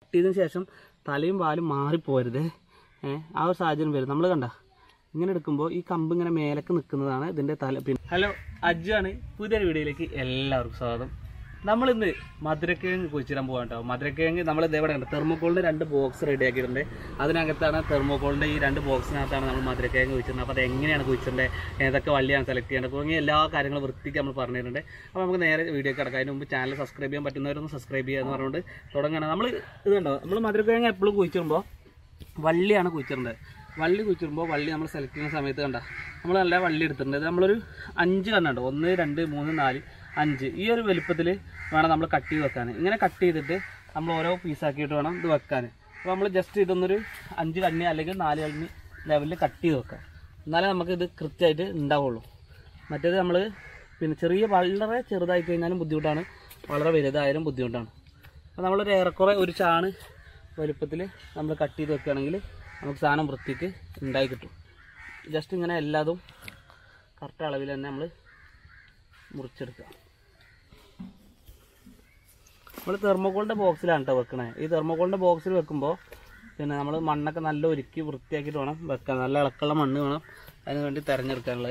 ചെയ്തതിന് ശേഷം തലയും വാലും മാറിപ്പോരുത് ഏഹ് ആ ഒരു സാഹചര്യം വരും നമ്മൾ കണ്ട ഇങ്ങനെ എടുക്കുമ്പോൾ ഈ കമ്പ് ഇങ്ങനെ മേലേക്ക് നിൽക്കുന്നതാണ് ഇതിൻ്റെ തല പിന്നെ ഹലോ അജ്ജു ആണ് പുതിയൊരു വീഡിയോയിലേക്ക് എല്ലാവർക്കും സ്വാഗതം നമ്മളിന്ന് മധുരക്കിഴങ്ങ് കുഴിച്ചിടാൻ പോകാൻ കേട്ടോ മധുരക്കിഴങ്ങ് നമ്മൾ ഇതേവിടെ ഉണ്ട് തെർമോക്കോളിൻ്റെ രണ്ട് ബോക്സ് റെഡി ആക്കിയിട്ടുണ്ട് അതിനകത്താണ് തെർമോക്കോളിൻ്റെ ഈ രണ്ട് ബോക്സിനകത്താണ് നമ്മൾ മധുരക്കിഴങ്ങ് കുഴിച്ചിരുന്നത് അപ്പോൾ അത് എങ്ങനെയാണ് കുഴിച്ചിടേണ്ടത് ഏതൊക്കെ വള്ളിയാണ് സെലക്ട് ചെയ്യേണ്ടത് തുടങ്ങിയ എല്ലാ കാര്യങ്ങളും വൃത്തിക്ക് നമ്മൾ പറഞ്ഞിട്ടുണ്ട് അപ്പോൾ നമുക്ക് നേരെ വീഡിയോ കിടക്കാം അതിന് മുമ്പ് ചാനൽ സബ്സ്ക്രൈബ് ചെയ്യാൻ പറ്റുന്നവരൊന്ന് സബ്സ്ക്രൈബ് ചെയ്യുക എന്ന് പറഞ്ഞുകൊണ്ട് തുടങ്ങണം നമ്മൾ ഇത് കണ്ടോ നമ്മൾ മധുരക്കിഴങ്ങ് എപ്പോഴും കുഴിച്ചിടുമ്പോൾ വള്ളിയാണ് കുഴിച്ചിടേണ്ടത് വള്ളി കുഴിച്ചിടുമ്പോൾ വള്ളി നമ്മൾ സെലക്ട് ചെയ്യുന്ന സമയത്ത് കണ്ട നമ്മൾ നല്ല വള്ളി എടുത്തിട്ടുണ്ട് ഇത് നമ്മളൊരു അഞ്ച് കണ്ണുണ്ട് ഒന്ന് രണ്ട് മൂന്ന് നാല് അഞ്ച് ഈ ഒരു വലുപ്പത്തിൽ വേണം നമ്മൾ കട്ട് ചെയ്ത് വെക്കാൻ ഇങ്ങനെ കട്ട് ചെയ്തിട്ട് നമ്മൾ ഓരോ പീസാക്കിയിട്ട് വേണം ഇത് വെക്കാൻ അപ്പോൾ നമ്മൾ ജസ്റ്റ് ഇതൊന്നൊരു അഞ്ച് കണ്ണി അല്ലെങ്കിൽ നാല് കണ്ണി ലെവലിൽ കട്ട് ചെയ്ത് വെക്കാം എന്നാലേ നമുക്ക് ഇത് കൃത്യമായിട്ട് ഉണ്ടാവുള്ളൂ മറ്റേത് നമ്മൾ പിന്നെ ചെറിയ വളരെ ചെറുതായി കഴിഞ്ഞാലും ബുദ്ധിമുട്ടാണ് വളരെ വലുതായാലും ബുദ്ധിമുട്ടാണ് അപ്പോൾ നമ്മളൊരു ഏറെക്കുറെ ഒരു ചാണ് വലുപ്പത്തിൽ നമ്മൾ കട്ട് ചെയ്ത് വെക്കുകയാണെങ്കിൽ നമുക്ക് സാധനം വൃത്തിക്ക് ഉണ്ടായി കിട്ടും ജസ്റ്റ് ഇങ്ങനെ എല്ലാതും കറക്റ്റ് അളവിൽ തന്നെ നമ്മൾ മുറിച്ചെടുക്കുക നമ്മൾ തെർമോക്കോളിൻ്റെ ബോക്സിലാണ് കേട്ടോ വെക്കണേ ഈ തെർമോക്കോളിൻ്റെ ബോക്സിൽ വെക്കുമ്പോൾ പിന്നെ നമ്മൾ മണ്ണൊക്കെ നല്ല ഒരുക്കി വൃത്തിയാക്കിയിട്ട് വേണം വെക്കാൻ നല്ല ഇളക്കുള്ള മണ്ണ് വേണം അതിന് വേണ്ടി തിരഞ്ഞെടുക്കാനുള്ളത്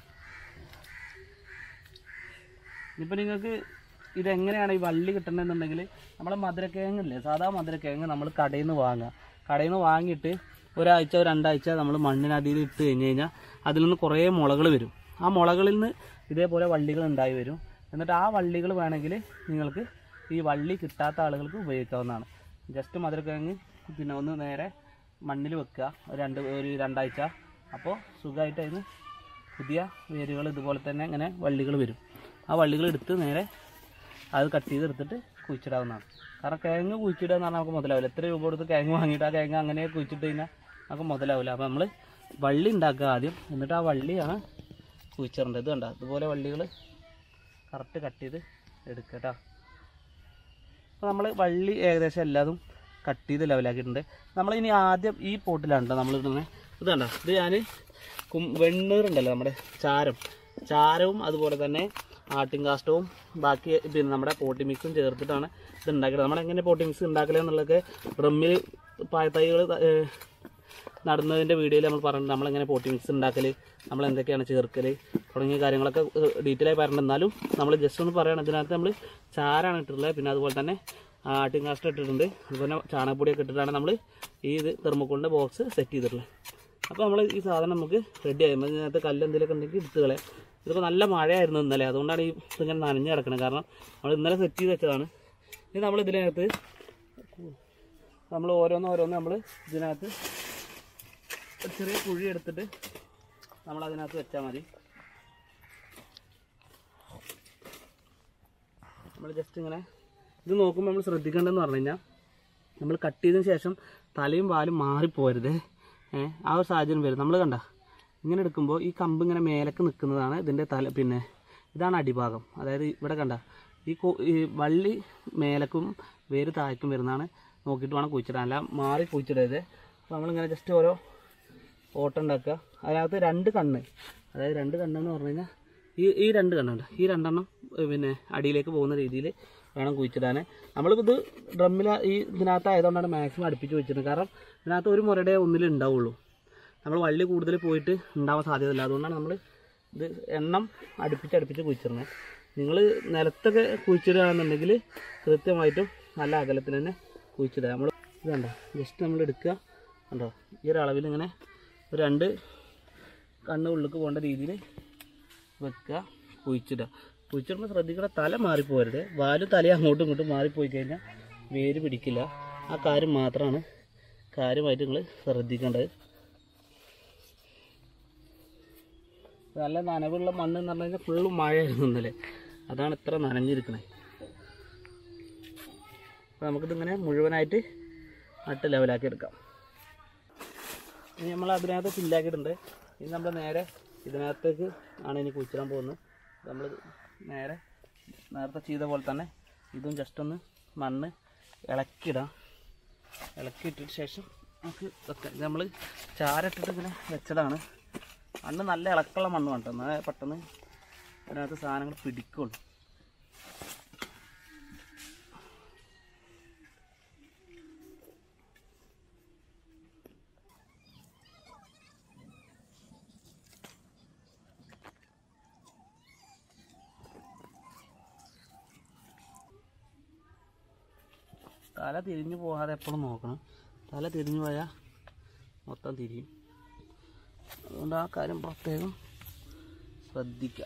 ഇനിയിപ്പോൾ നിങ്ങൾക്ക് ഇതെങ്ങനെയാണ് ഈ വള്ളി കിട്ടണമെന്നുണ്ടെങ്കിൽ നമ്മളെ മധുരക്കിഴങ്ങില്ലേ സാധാ മധുരക്കിഴങ്ങ് നമ്മൾ കടയിൽ നിന്ന് വാങ്ങുക കടയിൽ നിന്ന് വാങ്ങിയിട്ട് ഒരാഴ്ച രണ്ടാഴ്ച നമ്മൾ മണ്ണിനടിയിൽ ഇട്ട് കഴിഞ്ഞ് കഴിഞ്ഞാൽ അതിൽ നിന്ന് കുറേ മുളകൾ വരും ആ മുളകളിൽ നിന്ന് ഇതേപോലെ വള്ളികൾ ഉണ്ടായി വരും എന്നിട്ട് ആ വള്ളികൾ വേണമെങ്കിൽ നിങ്ങൾക്ക് ഈ വള്ളി കിട്ടാത്ത ആളുകൾക്ക് ഉപയോഗിക്കാവുന്നതാണ് ജസ്റ്റ് മധുരക്കിഴങ്ങ് പിന്നെ ഒന്ന് നേരെ മണ്ണിൽ വെക്കുക ഒരു രണ്ട് ഒരു രണ്ടാഴ്ച അപ്പോൾ സുഖമായിട്ട് അതിന് പുതിയ വേരുകൾ ഇതുപോലെ തന്നെ ഇങ്ങനെ വള്ളികൾ വരും ആ വള്ളികൾ എടുത്ത് നേരെ അത് കട്ട് ചെയ്ത് എടുത്തിട്ട് കുഴിച്ചിടാവുന്നതാണ് കാരണം കിഴങ്ങ് കുഴിച്ചിടുക എന്ന് പറഞ്ഞാൽ നമുക്ക് മുതലാവില്ല എത്ര രൂപ കൊടുത്ത് കിഴങ്ങ് വാങ്ങിയിട്ട് ആ കിഴങ്ങ് അങ്ങനെ കുഴിച്ചിട്ട് കഴിഞ്ഞാൽ നമുക്ക് മുതലാവില്ല അപ്പോൾ നമ്മൾ വള്ളി ഉണ്ടാക്കുക ആദ്യം എന്നിട്ട് ആ വള്ളിയാണ് കുഴിച്ചിടേണ്ടത് ഇത് കണ്ട ഇതുപോലെ വള്ളികൾ കറക്റ്റ് കട്ട് ചെയ്ത് എടുക്കുക കേട്ടോ അപ്പോൾ നമ്മൾ വള്ളി ഏകദേശം എല്ലാതും കട്ട് ചെയ്ത് ലെവലാക്കിയിട്ടുണ്ട് നമ്മൾ ഇനി ആദ്യം ഈ പോട്ടിലാണ് കേട്ടോ നമ്മൾ ഇടുന്നത് ഇത് കണ്ടോ ഇത് ഞാൻ കും വെണ്ണീറുണ്ടല്ലോ നമ്മുടെ ചാരം ചാരവും അതുപോലെ തന്നെ ആട്ടിൻ കാഷ്ടവും ബാക്കി പിന്നെ നമ്മുടെ പോട്ടി മിക്സും ചേർത്തിട്ടാണ് ഇത് ഉണ്ടാക്കിയത് നമ്മൾ എങ്ങനെ പോട്ടി മിക്സ് ഉണ്ടാക്കല് എന്നുള്ളതൊക്കെ ഡ്രമ്മിൽ പായത്തൈകൾ നടുന്നതിൻ്റെ വീഡിയോയിൽ നമ്മൾ പറഞ്ഞിട്ടുണ്ട് നമ്മളെങ്ങനെ പോട്ടി മിക്സ് ഉണ്ടാക്കൽ നമ്മൾ എന്തൊക്കെയാണ് ചേർക്കൽ തുടങ്ങിയ കാര്യങ്ങളൊക്കെ ഡീറ്റെയിൽ ആയി പറഞ്ഞിട്ടുണ്ട് എന്നാലും നമ്മൾ ജസ്റ്റ് ഒന്ന് പറയുകയാണ് ഇതിനകത്ത് നമ്മൾ ചാരാണ് ഇട്ടിട്ടുള്ളത് പിന്നെ അതുപോലെ തന്നെ ആട്ടിൻ കാഷ്ടം ഇട്ടിട്ടുണ്ട് അതുപോലെ ചാണകപ്പൊടിയൊക്കെ ഇട്ടിട്ടാണ് നമ്മൾ ഈ ഇത് തെർമോക്കോളിൻ്റെ ബോക്സ് സെറ്റ് ചെയ്തിട്ടുള്ളത് അപ്പോൾ നമ്മൾ ഈ സാധനം നമുക്ക് റെഡി ആയി ഇതിനകത്ത് കല്ല് എന്തെങ്കിലുമൊക്കെ ഉണ്ടെങ്കിൽ എടുത്ത് കളയാം ഇതിപ്പോൾ നല്ല മഴയായിരുന്നു ഇന്നലെ അതുകൊണ്ടാണ് ഈ ഇതിങ്ങനെ നനഞ്ഞ് കിടക്കുന്നത് കാരണം നമ്മൾ ഇന്നലെ സെറ്റ് ചെയ്ത് വെച്ചതാണ് ഇനി നമ്മൾ ഇതിനകത്ത് നമ്മൾ ഓരോന്ന് ഓരോന്ന് നമ്മൾ ഇതിനകത്ത് ഒരു ചെറിയ കുഴി എടുത്തിട്ട് നമ്മൾ അതിനകത്ത് വെച്ചാൽ മതി നമ്മൾ ജസ്റ്റ് ഇങ്ങനെ ഇത് നോക്കുമ്പോൾ നമ്മൾ ശ്രദ്ധിക്കേണ്ടതെന്ന് പറഞ്ഞു കഴിഞ്ഞാൽ നമ്മൾ കട്ട് ചെയ്തതിന് ശേഷം തലയും വാലും മാറിപ്പോരുത് ഏഹ് ആ ഒരു സാഹചര്യം വരും നമ്മൾ കണ്ട ഇങ്ങനെ എടുക്കുമ്പോൾ ഈ കമ്പ് ഇങ്ങനെ മേലേക്ക് നിൽക്കുന്നതാണ് ഇതിൻ്റെ തല പിന്നെ ഇതാണ് അടിഭാഗം അതായത് ഇവിടെ കണ്ട ഈ കോ ഈ വള്ളി മേലക്കും വേര് താഴേക്കും വരുന്നതാണ് നോക്കിയിട്ട് വേണം കുഴിച്ചിടാൻ അല്ല മാറി കുഴിച്ചിടരുത് അപ്പോൾ നമ്മളിങ്ങനെ ജസ്റ്റ് ഓരോ ഓട്ടം ഉണ്ടാക്കുക അതിനകത്ത് രണ്ട് കണ്ണ് അതായത് രണ്ട് കണ്ണെന്ന് പറഞ്ഞു കഴിഞ്ഞാൽ ഈ ഈ രണ്ട് കണ്ണുണ്ട് ഈ രണ്ടെണ്ണം ഏഹ് പിന്നെ അടിയിലേക്ക് പോകുന്ന രീതിയിൽ വേണം കുഴിച്ചിടാൻ നമ്മളിപ്പോൾ ഇത് ഡ്രമ്മിൽ ഈ ഇതിനകത്ത് ആയതുകൊണ്ടാണ് മാക്സിമം അടുപ്പിച്ച് വെച്ചിരുന്നത് കാരണം ഇതിനകത്ത് ഒരു മുരടെ ഒന്നിലേ ഉണ്ടാവുള്ളൂ നമ്മൾ വള്ളി കൂടുതൽ പോയിട്ട് ഉണ്ടാവാൻ സാധ്യതയില്ല അതുകൊണ്ടാണ് നമ്മൾ ഇത് എണ്ണം അടുപ്പിച്ച് അടുപ്പിച്ച് കുഴിച്ചിടുന്നത് നിങ്ങൾ നിലത്തൊക്കെ കുഴിച്ചിടുകയാണെന്നുണ്ടെങ്കിൽ കൃത്യമായിട്ടും നല്ല അകലത്തിൽ തന്നെ കുഴിച്ചിടുക നമ്മൾ ഇത് കണ്ടോ ജസ്റ്റ് നമ്മൾ എടുക്കുക കണ്ടോ ഈ ഒരു അളവിൽ ഇങ്ങനെ ഒരു രണ്ട് കണ്ണ് ഉള്ളിലേക്ക് പോകേണ്ട രീതിയിൽ വെക്കുക കുഴിച്ചിടുക കുഴിച്ചിടുമ്പോൾ ശ്രദ്ധിക്കണം തല മാറിപ്പോരുത് വാലും തല അങ്ങോട്ടും ഇങ്ങോട്ടും മാറിപ്പോയി കഴിഞ്ഞാൽ വേര് പിടിക്കില്ല ആ കാര്യം മാത്രമാണ് കാര്യമായിട്ട് നിങ്ങൾ ശ്രദ്ധിക്കേണ്ടത് നല്ല നനവുള്ള മണ്ണ് എന്ന് പറഞ്ഞു കഴിഞ്ഞാൽ ഫുള്ള് മഴയായിരുന്നു ഇന്നലെ അതാണ് ഇത്ര നനഞ്ഞിരിക്കണേ അപ്പോൾ നമുക്കിതിങ്ങനെ മുഴുവനായിട്ട് നട്ട് ലെവലാക്കി എടുക്കാം ഇനി നമ്മൾ അതിനകത്ത് ഫില്ലാക്കിയിട്ടുണ്ട് ഇനി നമ്മൾ നേരെ ഇതിനകത്തേക്ക് ആണ് ഇനി കുഴിച്ചിടാൻ പോകുന്നത് നമ്മൾ നേരെ നേരത്തെ ചെയ്ത പോലെ തന്നെ ഇതും ജസ്റ്റ് ഒന്ന് മണ്ണ് ഇളക്കിയിടാം ഇളക്കിയിട്ടിട്ട് ശേഷം നമുക്ക് വെക്കാം ഇത് നമ്മൾ ചാരട്ടിട്ട് ഇങ്ങനെ വെച്ചതാണ് മണ്ണ് നല്ല ഇളക്കമുള്ള മണ്ണ് വേണ്ട എന്നാൽ പെട്ടെന്ന് അതിനകത്ത് സാധനങ്ങൾ പിടിക്കുള്ളൂ തല തിരിഞ്ഞു പോകാതെ എപ്പോഴും നോക്കണം തല തിരിഞ്ഞു പോയാൽ മൊത്തം തിരിയും അതുകൊണ്ട് ആ കാര്യം പ്രത്യേകം ശ്രദ്ധിക്കാം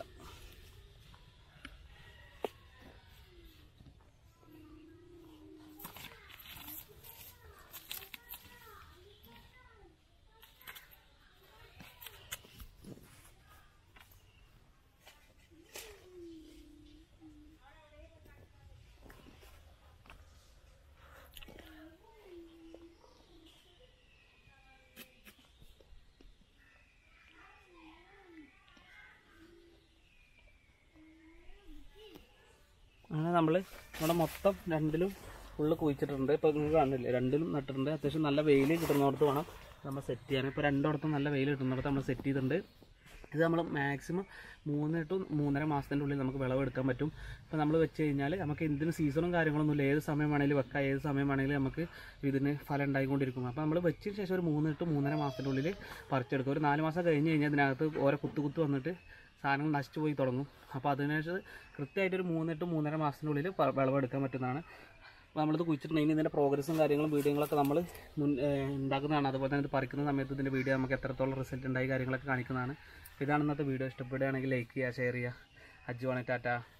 അങ്ങനെ നമ്മൾ ഇവിടെ മൊത്തം രണ്ടിലും ഫുള്ള് കുഴിച്ചിട്ടുണ്ട് ഇപ്പോൾ നിങ്ങൾക്ക് കാണില്ലേ രണ്ടിലും നട്ടിട്ടുണ്ട് അത്യാവശ്യം നല്ല വെയിൽ കിട്ടുന്നിടത്ത് വേണം നമ്മൾ സെറ്റ് ചെയ്യാൻ ഇപ്പോൾ രണ്ടിടത്തും നല്ല വെയിൽ കിട്ടുന്നിടത്ത് നമ്മൾ സെറ്റ് ചെയ്തിട്ടുണ്ട് ഇത് നമ്മൾ മാക്സിമം മൂന്ന് ടു മൂന്നര മാസത്തിൻ്റെ ഉള്ളിൽ നമുക്ക് വിളവെടുക്കാൻ പറ്റും ഇപ്പോൾ നമ്മൾ വെച്ച് കഴിഞ്ഞാൽ നമുക്ക് എന്തിനും സീസണും കാര്യങ്ങളൊന്നും ഇല്ല ഏത് സമയം വേണമെങ്കിലും വെക്കാം ഏത് സമയം വേണമെങ്കിലും നമുക്ക് ഇതിന് ഫലം ഉണ്ടായിക്കൊണ്ടിരിക്കും അപ്പോൾ നമ്മൾ വെച്ചതിന് ശേഷം ഒരു മൂന്ന് ടു മൂന്നര മാസത്തിൻ്റെ ഉള്ളിൽ പറിച്ചെടുക്കും ഒരു നാല് മാസം കഴിഞ്ഞ് കഴിഞ്ഞാൽ ഇതിനകത്ത് ഓരോ കുത്തു കുത്തു വന്നിട്ട് സാധനങ്ങൾ നശിച്ചു പോയി തുടങ്ങും അപ്പോൾ അതിനനുസരിച്ച് കൃത്യമായിട്ടൊരു മൂന്ന് ടു മൂന്നര മാസത്തിനുള്ളിൽ പ- വിളവെടുക്കാൻ പറ്റുന്നതാണ് അപ്പോൾ നമ്മളിത് കുഴിച്ചിട്ടുണ്ടെങ്കിൽ ഇതിൻ്റെ പ്രോഗ്രസ്സും കാര്യങ്ങളും വീഡിയോകളൊക്കെ നമ്മൾ മുൻ ഏഹ് ഉണ്ടാക്കുന്നതാണ് അതുപോലെ തന്നെ ഇത് പറിക്കുന്ന സമയത്ത് ഇതിൻ്റെ വീഡിയോ നമുക്ക് എത്രത്തോളം റിസൾട്ട് ഉണ്ടായി കാര്യങ്ങളൊക്കെ കാണിക്കുന്നതാണ് ഇതാണ് ഇന്നത്തെ വീഡിയോ ഇഷ്ടപ്പെടുകയാണെങ്കിൽ ലൈക്ക് ചെയ്യുക ഷെയർ ചെയ്യുക അജ്ജുവാണ് ടാറ്റ